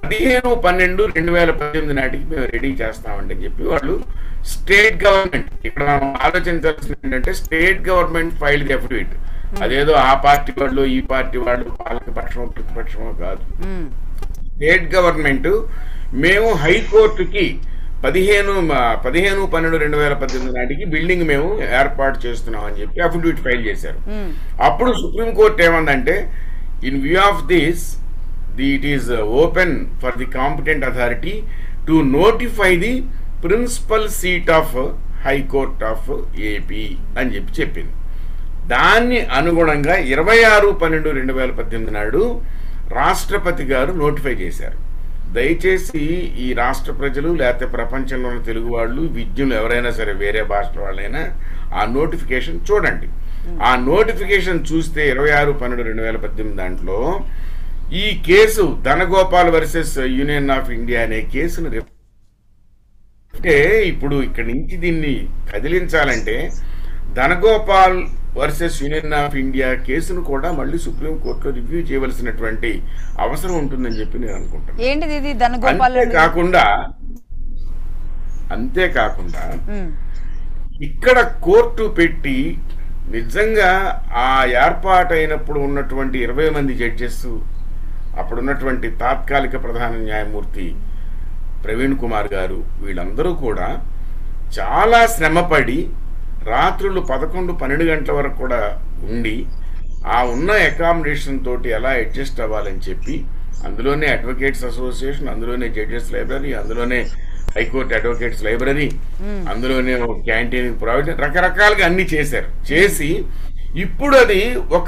పదిహేను పన్నెండు రెండు వేల పద్దెనిమిది నాటికి మేము రెడీ చేస్తామండి అని చెప్పి వాళ్ళు స్టేట్ గవర్నమెంట్ ఇక్కడ మనం ఆలోచించాల్సింది ఏంటంటే స్టేట్ గవర్నమెంట్ ఫైల్ అఫిడవిట్ అదేదో ఆ పార్టీ వాళ్ళు ఈ పార్టీ వాళ్ళు పాలక పక్షమో ప్రతిపక్షమో కాదు ఉమ్, స్టేట్ గవర్నమెంట్ మేము హైకోర్టుకి పదిహేను మ- పదిహేను పన్నెండు రెండు వేల పద్దెనిమిది నాటికి బిల్డింగ్ మేము ఏర్పాటు చేస్తున్నాం అని చెప్పి అఫిడవిట్ ఫైల్ చేశారు ఉమ్, అప్పుడు సుప్రీంకోర్టు ఏమందంటే in view of this the it is open for the competent authority to notify the principal seat of high court of AP అని చెప్పి చెప్పింది దాన్ని అనుగుణంగా ఇరవై ఆరు పన్నెండు రెండు వేల పద్దెనిమిది నాడు రాష్ట్రపతి గారు నోటిఫై చేశారు దయచేసి ఈ రాష్ట్ర ప్రజలు లేకపోతే ప్రపంచంలో ఉన్న తెలుగు వాళ్ళు విద్యులు ఎవరైనా సరే వేరే భాషల వాళ్ళైనా ఆ నోటిఫికేషన్ చూడండి ఆ నోటిఫికేషన్ చూస్తే ఇరవై ఆరు పన్నెండు రెండు వేల పద్దెనిమిది దాంట్లో ఈ case Dhanagopal versus union of India అనే కేసును రిప్ అంటే ఇప్పుడు ఇక్కడి నుంచి దీన్ని కదిలించాలంటే Dhanagopal versus union of India కేసును కూడా మళ్ళీ సుప్రీంకోర్టులో రివ్యూ చేయవలసినటువంటి అవసరం ఉంటుందని చెప్పి నేను అనుకుంటాను ఏంటిది ఇది ధనగోపాల్ రెడ్డి? అంతేకాకుండా అంతేకాకుండా ఉమ్, ఇక్కడ కోర్టు పెట్టి నిజంగా ఆ ఏర్పాటైనప్పుడు ఉన్నటువంటి ఇరవై మంది జడ్జెస్ అప్పుడున్నటువంటి తాత్కాలిక ప్రధాన న్యాయమూర్తి ప్రవీణ్ కుమార్ గారు వీళ్ళందరూ కూడా చాలా శ్రమపడి రాత్రులు పదకొండు పన్నెండు గంటల వరకు కూడా ఉండి ఆ ఉన్న అకామిడేషన్ తోటి ఎలా అడ్జస్ట్ అవ్వాలని చెప్పి అందులోనే అడ్వకేట్స్ అసోసియేషన్ అందులోనే జడ్జెస్ లైబ్రరీ అందులోనే హైకోర్టు అడ్వకేట్స్ లైబ్రరీ అందులోనే క్యాంటీన్ ప్రొవైడ్ రకరకాలుగా అన్ని చేశారు చేసి ఇప్పుడు అది ఒక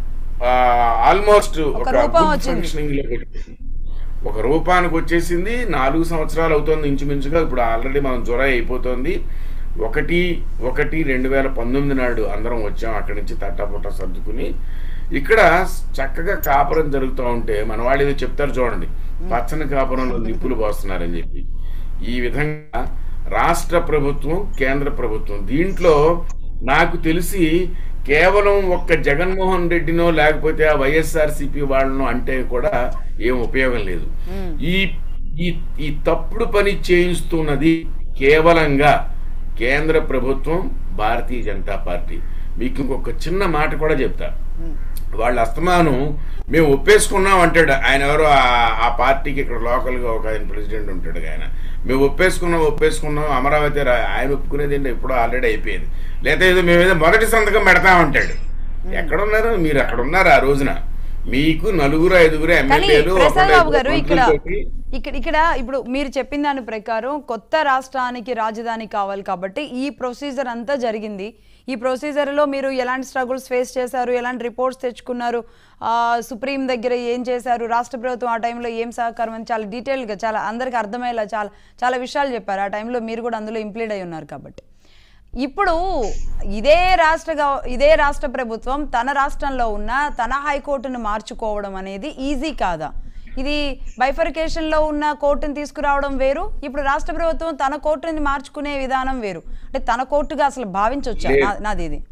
ఆల్మోస్ట్ ఒక ఒక రూపం good వచ్చింది. functioning లోకి వచ్చేసింది. ఒక రూపానికి వచ్చేసింది నాలుగు సంవత్సరాలు అవుతోంది ఇంచుమించుగా ఇప్పుడు ఆల్రెడీ మనం జులై అయిపోతుంది ఒకటి ఒకటి రెండు వేల పంతొమ్మిది నాడు అందరం వచ్చాం అక్కడి నుంచి తట్టపుట్ట సర్దుకుని ఇక్కడ చక్కగా కాపురం జరుగుతూ ఉంటే మన వాళ్ళు ఏదో చెప్తారు చూడండి పచ్చని కాపురంలో నిప్పులు పోస్తున్నారని చెప్పి ఈ విధంగా రాష్ట్ర ప్రభుత్వం కేంద్ర ప్రభుత్వం దీంట్లో నాకు తెలిసి కేవలం ఒక్క జగన్మోహన్ రెడ్డినో లేకపోతే ఆ వైఎస్ఆర్సీపీ వాళ్ళనో అంటే కూడా ఏం ఉపయోగం లేదు ఈ ఈ ఈ తప్పుడు పని చేయిస్తున్నది కేవలంగా కేంద్ర ప్రభుత్వం భారతీయ జనతా పార్టీ మీకు ఇంకొక చిన్న మాట కూడా చెప్తా వాళ్ళ అస్తమానం మేము ఒప్పేసుకున్నాం అంటాడు ఆయన ఎవరో ఆ- ఆ పార్టీకి ఇక్కడ లోకల్గా ఒక ఆయన ప్రెసిడెంట్ ఉంటాడు ఆయన మేము ఒప్పేసుకున్నాం ఒప్పేసుకున్నాం అమరావతి రా- ఆయన ఒప్పుకునేది ఏంటో ఎప్పుడో ఆల్రెడీ అయిపోయింది లేదా ఏదో మేము ఏదో మొదటి సంతకం పెడతామంటాడు ఎక్కడున్నారు మీరు అక్కడ ఉన్నారు ఆ రోజున మీకు నలుగురు ఐదుగురు కానీ ఎమ్మెల్యేలు ప్రసాద్ బాబు గారు ఇక్కడ మంత్రులతోటి ఇక్కడ ఇక్కడ ఇప్పుడు మీరు చెప్పిన దాని ప్రకారం కొత్త రాష్ట్రానికి రాజధాని కావాలి కాబట్టి ఈ ప్రొసీజర్ అంతా జరిగింది ఈ ప్రొసీజర్లో మీరు ఎలాంటి స్ట్రగుల్స్ ఫేస్ చేశారు ఎలాంటి రిపోర్ట్స్ తెచ్చుకున్నారు ఆ, సుప్రీం దగ్గర ఏం చేశారు రాష్ట్ర ప్రభుత్వం ఆ టైంలో ఏం సహకారం అని చాలా డీటెయిల్గా చాలా అందరికీ అర్థమయ్యేలా చాలా చాలా విషయాలు చెప్పారు ఆ టైంలో మీరు కూడా అందులో ఇంప్లీడ్ అయి ఉన్నారు కాబట్టి ఇప్పుడు ఇదే రాష్ట్ర గవ- ఇదే రాష్ట్ర ప్రభుత్వం తన రాష్ట్రంలో ఉన్న తన హైకోర్టును మార్చుకోవడం అనేది ఈజీ కాదా ఇది బైఫర్కేషన్లో ఉన్న కోర్టుని తీసుకురావడం వేరు ఇప్పుడు రాష్ట్ర ప్రభుత్వం తన కోర్టుని మార్చుకునే విధానం వేరు అంటే తన కోర్టుగా అసలు భావించవచ్చా లేదు. నా- నాది ఇది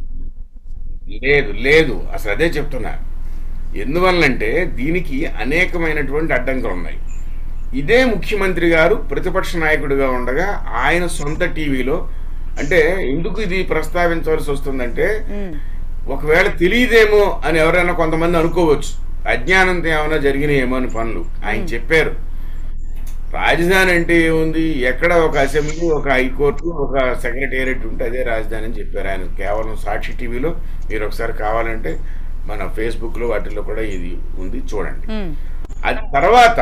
లేదు లేదు అసలు అదే చెప్తున్నా ఎందువల్లంటే దీనికి అనేకమైనటువంటి అడ్డంకులు ఉన్నాయి ఇదే ముఖ్యమంత్రి గారు ప్రతిపక్ష నాయకుడిగా ఉండగా ఆయన సొంత టీవీలో అంటే ఎందుకు ఇది ప్రస్తావించవలసి వస్తుందంటే ఉమ్, ఒకవేళ తెలియదేమో అని ఎవరైనా కొంతమంది అనుకోవచ్చు అజ్ఞానంతో ఏమైనా జరిగినాయేమో అని పనులు ఆయన చెప్పారు రాజధాని అంటే ఏముంది ఎక్కడ ఒక అసెంబ్లీ ఒక హైకోర్టు ఒక సెక్రటేరియట్ ఉంటే అదే రాజధాని అని చెప్పారు ఆయన కేవలం సాక్షి టీవీలో మీరు ఒకసారి కావాలంటే మన ఫేస్బుక్లో వాటిల్లో కూడా ఇది ఉంది చూడండి ఉమ్, అది తర్వాత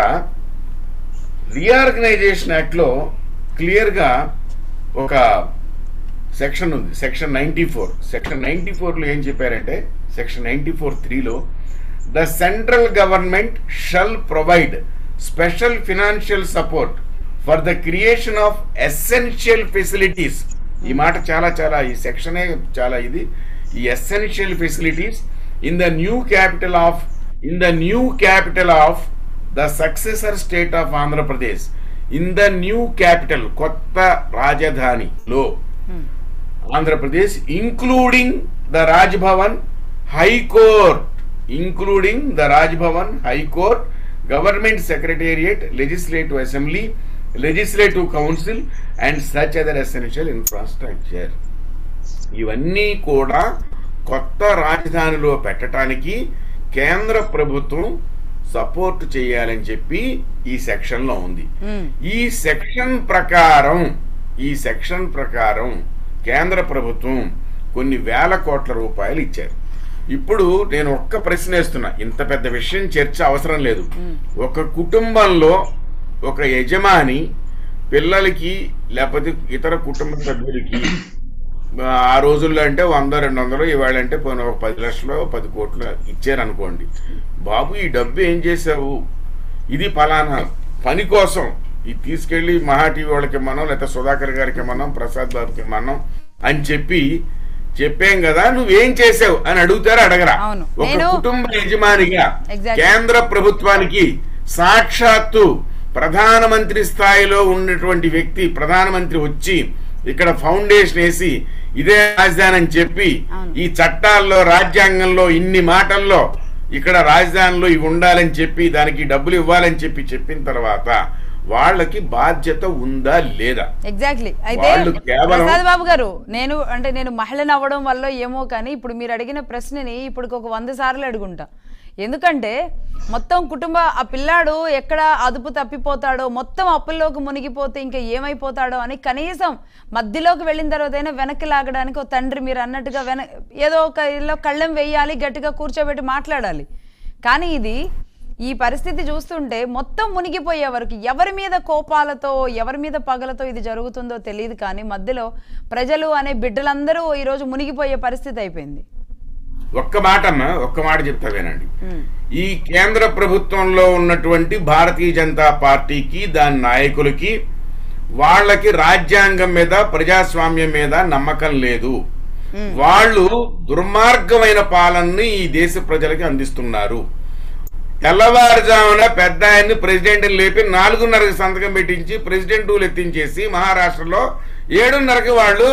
రీఆర్గనైజేషన్ యాక్ట్లో క్లియర్గా ఒక సెక్షన్ ఉంది section ninety four section ninety ఫోర్లో ఏం చెప్పారంటే సెక్షన్ నైంటీ ఫోర్ త్రీలో the central government shall provide special financial support for the creation of essential facilities ఈ మాట చాలా చాలా ఈ సెక్షనే చాలా ఇది ఈ essential facilities in the new capital of in the new capital of the successor state of Andhra Pradesh in the new capital కొత్త రాజధానిలో Andhra Pradesh including the Raj Bhavan high court including the Raj Bhavan high court government secretariat legislative assembly legislative council and such other essential infrastructure ఇవన్నీ కూడా కొత్త రాజధానిలో పెట్టడానికి కేంద్ర ప్రభుత్వం support చేయాలని చెప్పి ఈ సెక్షన్ లో ఉంది మ్మ్. ఈ సెక్షన్ ప్రకారం ఈ సెక్షన్ ప్రకారం కేంద్ర ప్రభుత్వం కొన్ని వేల కోట్ల రూపాయలు ఇచ్చారు ఇప్పుడు నేను ఒక్క ప్రశ్న వేస్తున్నా ఇంత పెద్ద విషయం చర్చ అవసరం లేదు ఒక కుటుంబంలో ఒక యజమాని పిల్లలకి లేకపోతే ఇతర కుటుంబ సభ్యులకి ఆ రోజుల్లో అంటే వంద రెండు వందలు ఇవాళ అంటే పోనీ ఒక పది లక్షలు పది కోట్లు ఇచ్చారనుకోండి బాబు ఈ డబ్బు ఏం చేసావు ఇది ఫలానా పని కోసం ఇది తీసుకెళ్లి మహా టీవీ వాళ్ళకి మనం లేకపోతే సుధాకర్ గారికి మనం ప్రసాద్ బాబుకి మనం అని చెప్పి చెప్పాం కదా నువ్వేం చేసావు అని అడుగుతారు అడగరా అవును. ఒక నేను- కుటుంబ యజమానిగా Exactly. కేంద్ర ప్రభుత్వానికి సాక్షాత్తు ప్రధానమంత్రి స్థాయిలో ఉన్నటువంటి వ్యక్తి ప్రధానమంత్రి వచ్చి ఇక్కడ ఫౌండేషన్ వేసి ఇదే రాజధాని అని చెప్పి అవును. ఈ చట్టాల్లో రాజ్యాంగంలో ఇన్ని మాటల్లో ఇక్కడ రాజధానిలో ఇవి ఉండాలని చెప్పి దానికి డబ్బులు ఇవ్వాలని చెప్పి చెప్పిన తర్వాత వాళ్ళకి బాధ్యత ఉందా లేదా ఎగ్జాక్ట్లీ అయితే వాళ్ళు కేవలం- ప్రసాద్ బాబు గారు నేను అంటే నేను మహిళను అవ్వడం వల్ల ఏమో కానీ ఇప్పుడు మీరు అడిగిన ప్రశ్నని ఇప్పుడు ఒక వంద సార్లు అడుగుంటా ఎందుకంటే మొత్తం కుటుంబ ఆ పిల్లాడు ఎక్కడ అదుపు తప్పిపోతాడో మొత్తం అప్పుల్లోకి మునిగిపోతే ఇంకా ఏమైపోతాడో అని కనీసం మధ్యలోకి వెళ్ళిన తర్వాత అయినా వెనక్కి లాగడానికి ఒక తండ్రి మీరు అన్నట్టుగా వెన ఏదో ఒక ఇల్లు కళ్ళెం వేయాలి గట్టిగా కూర్చోబెట్టి మాట్లాడాలి కానీ ఇది ఈ పరిస్థితి చూస్తుంటే మొత్తం మునిగిపోయే వరకు ఎవరి మీద కోపాలతో ఎవరి మీద పగలతో ఇది జరుగుతుందో తెలియదు కానీ మధ్యలో ప్రజలు అనే బిడ్డలందరూ ఈరోజు మునిగిపోయే పరిస్థితి అయిపోయింది ఒక్క మాట అమ్మా ఒక్క మాట చెప్తా వినండి ఈ కేంద్ర ప్రభుత్వంలో ఉన్నటువంటి భారతీయ జనతా పార్టీకి దాని నాయకులకి వాళ్ళకి రాజ్యాంగం మీద ప్రజాస్వామ్యం మీద నమ్మకం లేదు వాళ్ళు దుర్మార్గమైన పాలనని ఈ దేశ ప్రజలకి అందిస్తున్నారు తెల్లవారుజామున పెద్ద ఆయన్ని ప్రెసిడెంట్ లేపి నాలుగున్నరకు సంతకం పెట్టించి ప్రెసిడెంట్ రూల్ ఎత్తించేసి మహారాష్ట్రలో ఏడున్నరకి వాళ్ళు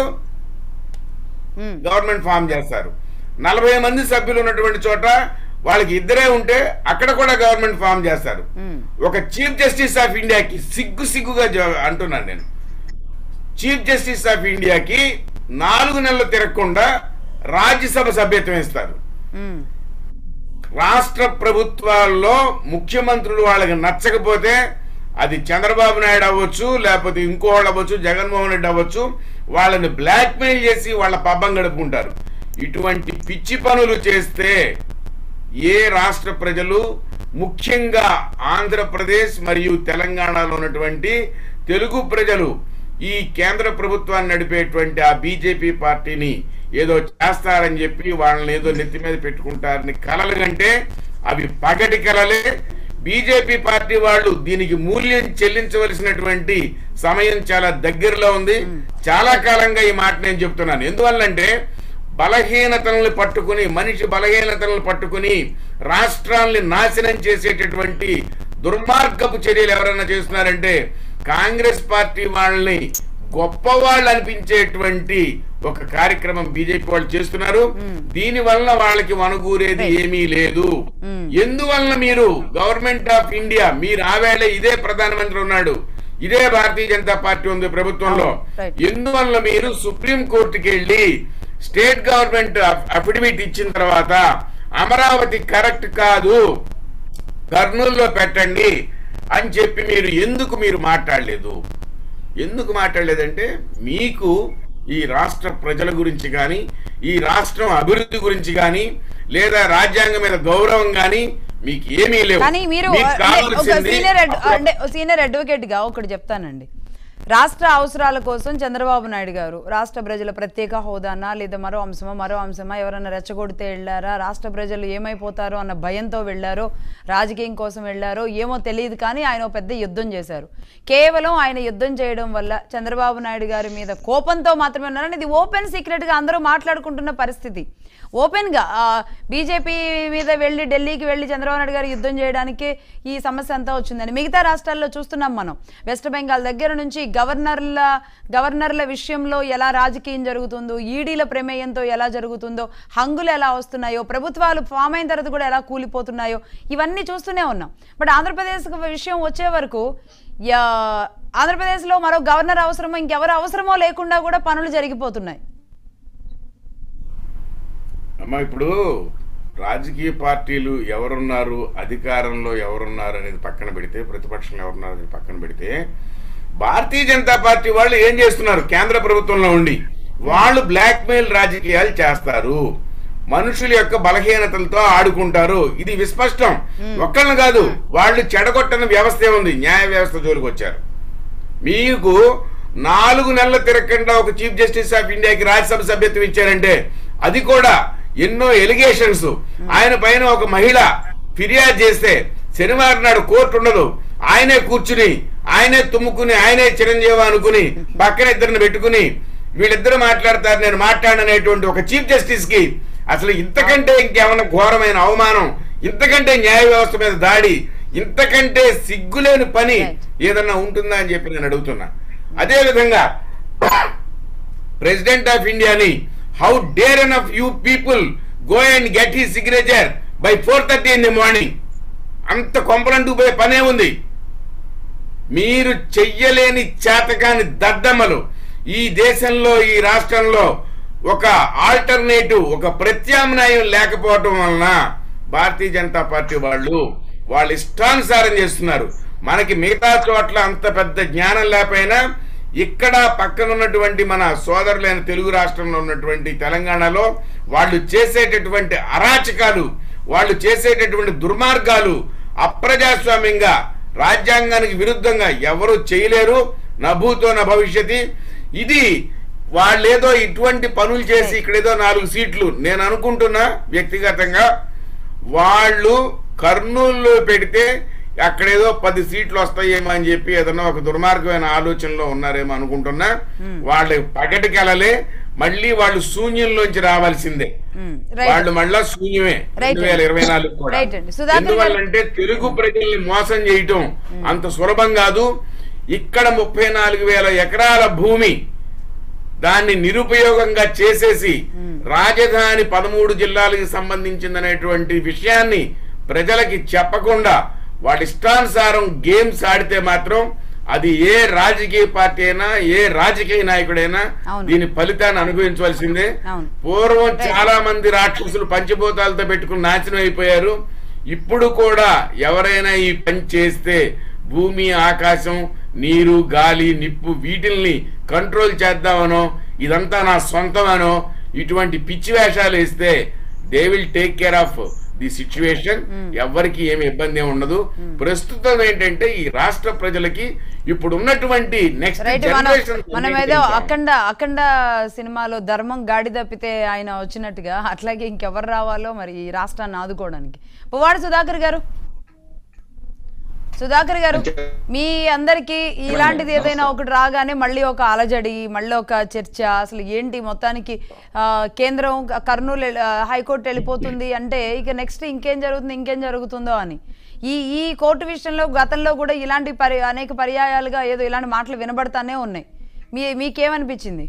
ఉమ్, గవర్నమెంట్ ఫామ్ చేస్తారు నలభై మంది సభ్యులు ఉన్నటువంటి చోట వాళ్ళకి ఇద్దరే ఉంటే అక్కడ కూడా గవర్నమెంట్ ఫామ్ చేస్తారు ఉమ్, ఒక చీఫ్ జస్టిస్ ఆఫ్ ఇండియాకి సిగ్గు సిగ్గుగా జ- అంటున్నాను నేను చీఫ్ జస్టిస్ ఆఫ్ ఇండియాకి నాలుగు నెలలు తిరగకుండా రాజ్యసభ సభ్యత్వం ఇస్తారు ఉమ్, రాష్ట్ర ప్రభుత్వాల్లో ముఖ్యమంత్రులు వాళ్ళకి నచ్చకపోతే అది చంద్రబాబు నాయుడు అవ్వచ్చు లేకపోతే ఇంకోళ్ళు అవ్వచ్చు జగన్మోహన్ రెడ్డి అవ్వచ్చు వాళ్ళని బ్లాక్మెయిల్ చేసి వాళ్ళ పబ్బం గడుపుకుంటారు ఇటువంటి పిచ్చి పనులు చేస్తే ఏ రాష్ట్ర ప్రజలు ముఖ్యంగా ఆంధ్రప్రదేశ్ మరియు తెలంగాణలో ఉన్నటువంటి తెలుగు ప్రజలు ఈ కేంద్ర ప్రభుత్వాన్ని నడిపేటువంటి ఆ బీజేపీ పార్టీని ఏదో చేస్తారని చెప్పి వాళ్ళని ఏదో నెత్తి మీద పెట్టుకుంటారని కలలు కంటే అవి పగటి కలలే బీజేపీ పార్టీ వాళ్ళు దీనికి మూల్యం చెల్లించవలసినటువంటి సమయం చాలా దగ్గరలో ఉంది చాలా కాలంగా ఈ మాట నేను చెప్తున్నాను ఎందువల్లంటే బలహీనతలను పట్టుకుని మనిషి బలహీనతలను పట్టుకుని రాష్ట్రాల్ని నాశనం చేసేటటువంటి దుర్మార్గపు చర్యలు ఎవరైనా చేస్తున్నారంటే కాంగ్రెస్ పార్టీ వాళ్ళని గొప్పవాళ్ళు అనిపించేటువంటి ఒక కార్యక్రమం బీజేపీ వాళ్ళు చేస్తున్నారు దీని వల్ల వాళ్ళకి వనగూరేది ఏమీ లేదు మ్మ్. ఎందువల్ల మీరు గవర్నమెంట్ ఆఫ్ ఇండియా మీరు ఆవేళ ఇదే ప్రధానమంత్రి ఉన్నాడు ఇదే భారతీయ జనతా పార్టీ ఉంది ప్రభుత్వంలో Right. ఎందువల్ల మీరు సుప్రీం కోర్టుకి వెళ్ళి స్టేట్ గవర్నమెంట్ అఫిడవిట్ ఇచ్చిన తర్వాత అమరావతి కరెక్ట్ కాదు కర్నూలులో పెట్టండి అని చెప్పి మీరు ఎందుకు మీరు మాట్లాడలేదు ఎందుకు మాట్లాడలేదంటే మీకు ఈ రాష్ట్ర ప్రజల గురించి కానీ ఈ రాష్ట్రం అభివృద్ధి గురించి కానీ లేదా రాజ్యాంగం మీద గౌరవం కానీ మీకు ఏమీ లేవు కానీ మీరు మీకు అంటే ఒక కావాల్సింది సీనియర్ అడ్- అప్పుడు- అంటే సీనియర్ అడ్వకేట్ గా ఒకటి చెప్తానండి రాష్ట్ర అవసరాల కోసం చంద్రబాబు నాయుడు గారు రాష్ట్ర ప్రజల ప్రత్యేక హోదానా లేదా మరో అంశమా మరో అంశమా ఎవరైనా రెచ్చగొడితే వెళ్ళారా రాష్ట్ర ప్రజలు ఏమైపోతారో అన్న భయంతో వెళ్ళారో రాజకీయం కోసం వెళ్ళారో ఏమో తెలియదు కానీ ఆయన ఓ పెద్ద యుద్ధం చేశారు కేవలం ఆయన యుద్ధం చేయడం వల్ల చంద్రబాబు నాయుడు గారి మీద కోపంతో మాత్రమే ఉన్నారని ఇది ఓపెన్ సీక్రెట్ గా అందరూ మాట్లాడుకుంటున్న పరిస్థితి ఓపెన్ గా బీజేపీ మీద వెళ్ళి ఢిల్లీకి వెళ్ళి చంద్రబాబు నాయుడు గారు యుద్ధం చేయడానికి ఈ సమస్య అంతా వచ్చిందని మిగతా రాష్ట్రాల్లో చూస్తున్నాం మనం వెస్ట్ బెంగాల్ దగ్గర నుంచి గవర్నర్ల గవర్నర్ల విషయంలో ఎలా రాజకీయం జరుగుతుందో ఈడీల ప్రమేయంతో ఎలా జరుగుతుందో హంగులు ఎలా వస్తున్నాయో ప్రభుత్వాలు ఫామ్ అయిన తర్వాత కూడా ఎలా కూలిపోతున్నాయో ఇవన్నీ చూస్తూనే ఉన్నాం బట్ ఆంధ్రప్రదేశ్ విషయం వచ్చే వరకు యా- ఆంధ్రప్రదేశ్లో మరో గవర్నర్ అవసరమో ఇంకెవరు అవసరమో లేకుండా కూడా పనులు జరిగిపోతున్నాయి అమ్మా ఇప్పుడు రాజకీయ పార్టీలు ఎవరున్నారు అధికారంలో ఎవరున్నారు అనేది పక్కన పెడితే ప్రతిపక్షంలో ఎవరున్నారు అనేది పక్కన పెడితే భారతీయ జనతా పార్టీ వాళ్ళు ఏం చేస్తున్నారు కేంద్ర ప్రభుత్వంలో ఉండి వాళ్ళు బ్లాక్మెయిల్ రాజకీయాలు చేస్తారు మనుషుల యొక్క బలహీనతలతో ఆడుకుంటారు ఇది విస్పష్టం ఒక్కళ్ళని కాదు వాళ్ళు చెడగొట్టని వ్యవస్థ ఉంది న్యాయ వ్యవస్థ జోలికి వచ్చారు మీకు నాలుగు నెలలు తిరగకుండా ఒక చీఫ్ జస్టిస్ ఆఫ్ ఇండియాకి రాజ్యసభ సభ్యత్వం ఇచ్చారంటే అది కూడా ఎన్నో ఎలిగేషన్స్ ఆయన పైన ఒక మహిళ ఫిర్యాదు చేస్తే శనివారం నాడు కోర్టు ఉండదు ఆయనే కూర్చుని ఆయనే తుమ్ముకుని ఆయనే చిరంజీవి అనుకుని పక్కన ఇద్దరిని పెట్టుకుని వీళ్ళిద్దరు మాట్లాడతారు నేను మాట్లాడనేటువంటి ఒక చీఫ్ జస్టిస్ కి అసలు ఇంతకంటే ఇంకేమైనా ఘోరమైన అవమానం ఇంతకంటే న్యాయ వ్యవస్థ మీద దాడి ఇంతకంటే సిగ్గులేని పని Right. ఏదన్నా ఉంటుందా అని చెప్పి నేను అడుగుతున్నా అదే విధంగా ప్రెసిడెంట్ ఆఫ్ ఇండియాని how dare an of you people go and get he signature by four thirty in the morning అంత కొంపలంటూ పోయే పనే ఉంది మీరు చెయ్యలేని చేతకాని దద్దమ్మలు ఈ దేశంలో ఈ రాష్ట్రంలో ఒక ఆల్టర్నేటివ్ ఒక ప్రత్యామ్నాయం లేకపోవటం వలన భారతీయ జనతా పార్టీ వాళ్ళు వాళ్ళు ఇష్టానుసారం చేస్తున్నారు మనకి మిగతా చోట్ల అంత పెద్ద జ్ఞానం లేకపోయినా ఇక్కడ పక్కన ఉన్నటువంటి మన సోదరులైన తెలుగు రాష్ట్రంలో ఉన్నటువంటి తెలంగాణలో వాళ్ళు చేసేటటువంటి అరాచకాలు వాళ్ళు చేసేటటువంటి దుర్మార్గాలు అప్రజాస్వామ్యంగా రాజ్యాంగానికి విరుద్ధంగా ఎవరు చేయలేరు నభూతో నా భవిష్యతి ఇది వాళ్ళేదో ఇటువంటి పనులు చేసి ఇక్కడేదో నాలుగు సీట్లు నేను అనుకుంటున్నా వ్యక్తిగతంగా వాళ్ళు కర్నూలులో పెడితే అక్కడేదో పది సీట్లు వస్తాయేమో అని చెప్పి ఏదన్నా ఒక దుర్మార్గమైన ఆలోచనలో ఉన్నారేమో అనుకుంటున్నా వాళ్ళు పగటికెళ్ళలే మళ్ళీ వాళ్ళు శూన్యంలోంచి రావాల్సిందే Hmm. Right. వాళ్ళు మళ్ళా శూన్యమే Right రెండు వేల ఇరవై నాలుగు కూడా Right అండి. సుధాకర్ గారు- ఎందువల్లంటే తెలుగు ప్రజల్ని మోసం చేయటం అంత సులభం కాదు ఇక్కడ ముప్పై నాలుగు వేల ఎకరాల భూమి దాన్ని నిరుపయోగంగా చేసేసి రాజధాని పదమూడు జిల్లాలకు సంబంధించిందనేటువంటి విషయాన్ని ప్రజలకి చెప్పకుండా వాళ్ళ ఇష్టానుసారం గేమ్స్ ఆడితే మాత్రం అది ఏ రాజకీయ పార్టీ అయినా ఏ రాజకీయ నాయకుడైనా అవును. దీని ఫలితాన్ని అనుభవించవలసిందే అవును. పూర్వం చాలా మంది రాక్షసులు పంచభూతాలతో పెట్టుకుని నాశనం అయిపోయారు ఇప్పుడు కూడా ఎవరైనా ఈ పని చేస్తే భూమి ఆకాశం నీరు గాలి నిప్పు వీటిల్ని కంట్రోల్ చేద్దామనో ఇదంతా నా సొంతమనో ఇటువంటి పిచ్చి వేషాలు వేస్తే they will take care of the situation ఎవరికి ఏమి ఇబ్బంది ఏమి ఉండదు ప్రస్తుతం ఏంటంటే ఈ రాష్ట్ర ప్రజలకి ఇప్పుడు ఉన్నటువంటి నెక్స్ట్ రైట్ మనం జనరేషన్ మనం ఏదో అఖండ అఖండ సినిమాలో ధర్మం గాడి తప్పితే ఆయన వచ్చినట్టుగా అట్లాగే ఇంకెవరు రావాలో మరి ఈ రాష్ట్రాన్ని ఆదుకోవడానికి పువ్వాడు సుధాకర్ గారు సుధాకర్ గారు మీ అందరికి ఇలాంటిది ఏదైనా ఒకటి రాగానే మళ్ళీ ఒక అలజడి మళ్ళీ ఒక చర్చ అసలు ఏంటి మొత్తానికి ఆ, కేంద్రం కర్నూలు వెళ్ళ- ఆ, హైకోర్టు వెళ్ళిపోతుంది అంటే ఇక నెక్స్ట్ ఇంకేం జరుగుతుంది ఇంకేం జరుగుతుందో అని ఈ ఈ కోర్టు విషయంలో గతంలో కూడా ఇలాంటి పరి అనేక పర్యాయాలుగా ఏదో ఇలాంటి మాటలు వినబడతానే ఉన్నాయి మీ మీకేమనిపించింది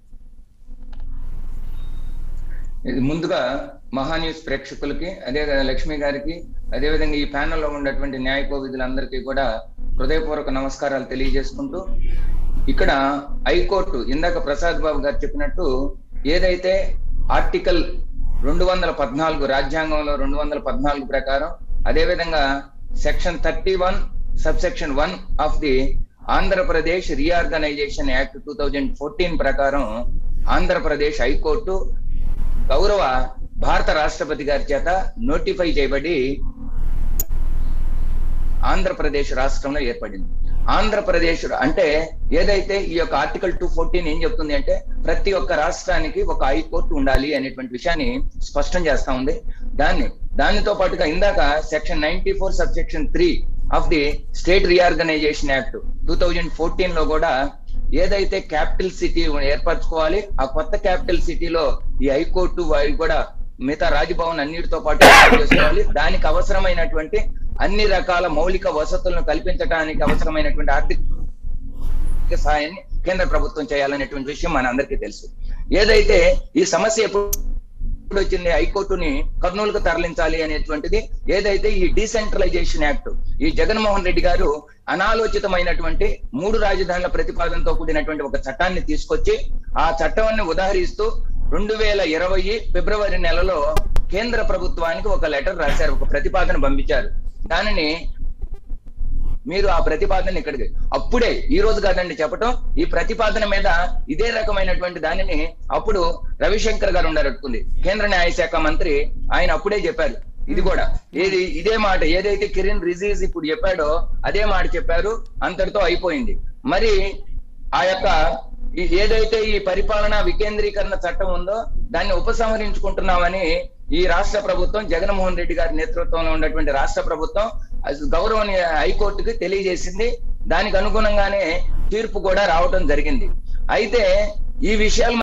ఇది ముందుగా మహా న్యూస్ ప్రేక్షకులకి అదే లక్ష్మి గారికి అదే విధంగా ఈ ప్యానెల్లో ఉన్నటువంటి న్యాయ కోవిదులందరికీ కూడా హృదయపూర్వక నమస్కారాలు తెలియజేసుకుంటూ ఇక్కడ హైకోర్టు ఇందాక ప్రసాద్ బాబు గారు చెప్పినట్టు ఏదైతే ఆర్టికల్ రెండు వందల పద్నాలుగు రాజ్యాంగంలో రెండు వందల పద్నాలుగు ప్రకారం అదే విధంగా section thirty one sub section one of the Andhra Pradesh reorganisation act two thousand fourteen ప్రకారం ఆంధ్రప్రదేశ్ హైకోర్టు గౌరవ భారత రాష్ట్రపతి గారి చేత నోటిఫై చేయబడి ఆంధ్రప్రదేశ్ రాష్ట్రంలో ఏర్పడింది ఆంధ్రప్రదేశ్ అంటే ఏదైతే ఈ యొక్క ఆర్టికల్ టూ ఫోర్టీన్ ఏం చెప్తుంది అంటే ప్రతి ఒక్క రాష్ట్రానికి ఒక హైకోర్టు ఉండాలి అనేటువంటి విషయాన్ని స్పష్టం చేస్తా ఉంది దాన్ని దానితో పాటుగా ఇందాక section ninety four sub section three of the state reorganisation act two thousand fourteen లో కూడా ఏదైతే క్యాపిటల్ సిటీ ఏర్పరచుకోవాలి ఆ కొత్త క్యాపిటల్ సిటీలో ఈ హైకోర్టు అవి కూడా మిగతా రాజ్భవన్ అన్నిటితో పాటు ఏర్పాటు చేసుకోవాలి దానికి అవసరమైనటువంటి అన్ని రకాల మౌలిక వసతులను కల్పించడానికి అవసరమైనటువంటి ఆర్థిక ఆర్థిక సహాయాన్ని కేంద్ర ప్రభుత్వం చేయాలనేటువంటి విషయం మన అందరికీ తెలుసు ఏదైతే ఈ సమస్య ఎప్పుడు ఇప్పుడు వచ్చింది హైకోర్టుని కర్నూలుకు తరలించాలి అనేటువంటిది ఏదైతే ఈ డీసెంట్రలైజేషన్ యాక్ట్ ఈ జగన్మోహన్ రెడ్డి గారు అనాలోచితమైనటువంటి మూడు రాజధానుల ప్రతిపాదనతో కూడినటువంటి ఒక చట్టాన్ని తీసుకొచ్చి ఆ చట్టాన్ని ఉదాహరిస్తూ రెండు వేల ఇరవై ఫిబ్రవరి నెలలో కేంద్ర ప్రభుత్వానికి ఒక లెటర్ రాశారు ఒక ప్రతిపాదన పంపించారు దానిని మీరు ఆ ప్రతిపాదన ఇక్కడికి అప్పుడే ఈ రోజు కాదండి చెప్పటం ఈ ప్రతిపాదన మీద ఇదే రకమైనటువంటి దానిని అప్పుడు రవిశంకర్ గారు ఉండరట్టుకుంది కేంద్ర న్యాయశాఖ మంత్రి ఆయన అప్పుడే చెప్పారు ఇది కూడా ఏది ఇదే మాట ఏదైతే కిరణ్ రిజీజ్ ఇప్పుడు చెప్పాడో అదే మాట చెప్పారు అంతటితో అయిపోయింది మరి ఆ యొక్క ఈ- ఏదైతే ఈ పరిపాలన వికేంద్రీకరణ చట్టం ఉందో దాన్ని ఉపసంహరించుకుంటున్నామని ఈ రాష్ట్ర ప్రభుత్వం జగన్మోహన్ రెడ్డి గారి నేతృత్వంలో ఉన్నటువంటి రాష్ట్ర ప్రభుత్వం అది గౌరవనీయ హైకోర్టుకి తెలియజేసింది దానికి అనుగుణంగానే తీర్పు కూడా రావటం జరిగింది అయితే ఈ విషయాలు